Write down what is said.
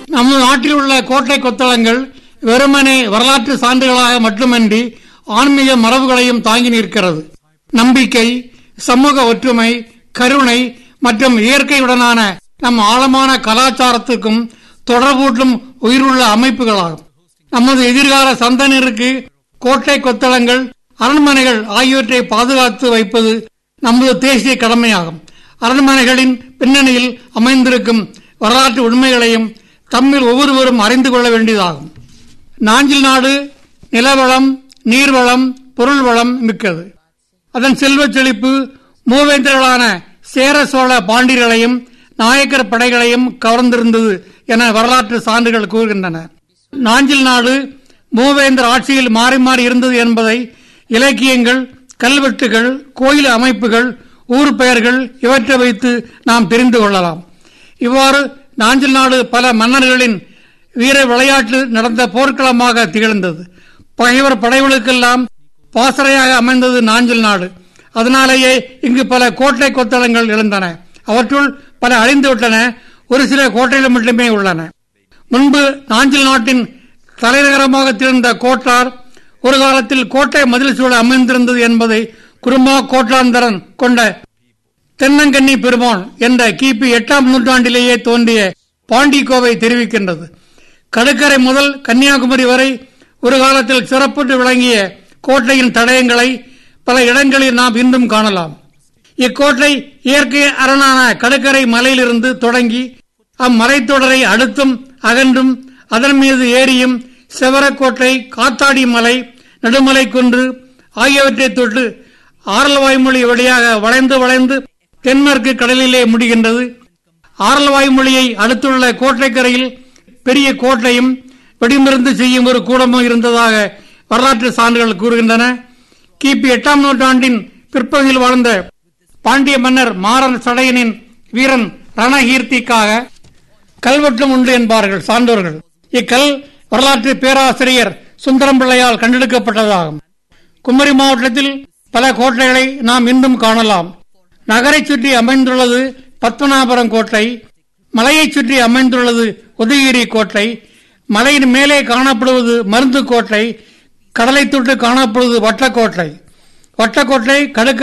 நமது நாட்டில் உள்ள கோட்டை கொத்தளங்கள் வெறுமனே வரலாற்று சான்றுகளாக மட்டுமன்றி ஆன்மீக மரபுகளையும் தாங்கி நிற்கிறது நம்பிக்கை சமூக ஒற்றுமை கருணை மற்றும் இயற்கையுடனான நம் ஆழமான கலாச்சாரத்துக்கும் தொடர்பூட்டும் உயிருள்ள அமைப்புகளாகும் நமது எதிர்கால சந்தனருக்கு கோட்டை கொத்தளங்கள் அரண்மனைகள் ஆகியவற்றை பாதுகாத்து வைப்பது நமது தேசிய கடமையாகும் அரண்மனைகளின் பின்னணியில் அமைந்திருக்கும் வரலாற்று உண்மைகளையும் தம்மில் ஒவ்வொருவரும் அறிந்து கொள்ள வேண்டியதாகும் நாஞ்சில் நாடு நிலவளம் நீர்வளம் பொருள் வளம் மிக்கது அதன் செல்வச் செழிப்பு மூவேந்தர்களான சேர சோழ பாண்டியர்களையும் நாயக்கர் படைகளையும் கவர்ந்திருந்தது என வரலாற்று சான்றுகள் கூறுகின்றன நாஞ்சில் நாடு மூவேந்தர் ஆட்சியில் மாறி மாறி இருந்தது என்பதை இலக்கியங்கள் கல்வெட்டுகள் கோயில் அமைப்புகள் ஊர் பெயர்கள் இவற்றை வைத்து நாம் தெரிந்து கொள்ளலாம் இவ்வாறு நாஞ்சில் நாடு பல மன்னர்களின் வீர விளையாட்டு நடந்த போர்க்களமாக திகழ்ந்தது பகைவர் படைகளுக்கெல்லாம் பாசறையாக அமைந்தது நாஞ்சில் நாடு அதனாலேயே இங்கு பல கோட்டை கொத்தளங்கள் எழுந்தன அவற்றுள் பல அழிந்துவிட்டன ஒரு சில கோட்டைகள் மட்டுமே உள்ளன முன்பு நாஞ்சில் நாட்டின் தலைநகரமாக திகழ்ந்த கோட்டார் ஒரு காலத்தில் கோட்டை மதில் சூழ அமைந்திருந்தது என்பதை குருமா கோட்டாந்தரன் கொண்ட தென்னங்கன்னி பெருமான் என்ற கிபி எட்டாம் நூற்றாண்டிலேயே தோன்றிய பாண்டிக்கோவை தெரிவிக்கின்றது கடற்கரை முதல் கன்னியாகுமரி வரை ஒரு காலத்தில் சிறப்புற்று விளங்கிய கோட்டையின் தடயங்களை பல இடங்களில் நாம் இன்றும் காணலாம் இக்கோட்டை இயற்கை அரணான கடற்கரை மலையிலிருந்து தொடங்கி அம்மலைத்தொடரை அடுத்தும் அகன்றும் அதன் மீது ஏரியும் செவரக்கோட்டை காத்தாடி மலை நடுமலை குன்று ஆகியவற்றை தொட்டு ஆரல்வாய்மொழி வழியாக வளைந்து வளைந்து தென்மேற்கு கடலிலே முடிகின்றது ஆரல்வாய்மொழியை அடுத்துள்ள கோட்டைக்கரையில் பெரிய கோட்டையும் வெடிமருந்து செய்யும் ஒரு கூடமும் இருந்ததாக வரலாற்று சான்றுகள் கூறுகின்றன கிபி எட்டாம் நூற்றாண்டின் பிற்பகுதியில் வாழ்ந்த பாண்டிய மன்னர் மாறன் சடையனின் வீரன் ரணகீர்த்திக்காக கல்வெட்டும் உண்டு என்பார்கள் சான்றோர்கள் இக்கல் வரலாற்று பேராசிரியர் சுந்தரம் பிள்ளையால் கண்டெடுக்கப்பட்டதாகும் குமரி மாவட்டத்தில் பல கோட்டைகளை நாம் இன்றும் காணலாம் நகரை சுற்றி அமைந்துள்ளது பத்மநாபுரம் கோட்டை மலையைச் சுற்றி அமைந்துள்ளது உதயகிரி கோட்டை மலையின் மேலே காணப்படுவது மருந்து கோட்டை கடலை தொட்டு காணப்படுவது வட்டக்கோட்டை வட்டக்கோட்டை கடற்கரை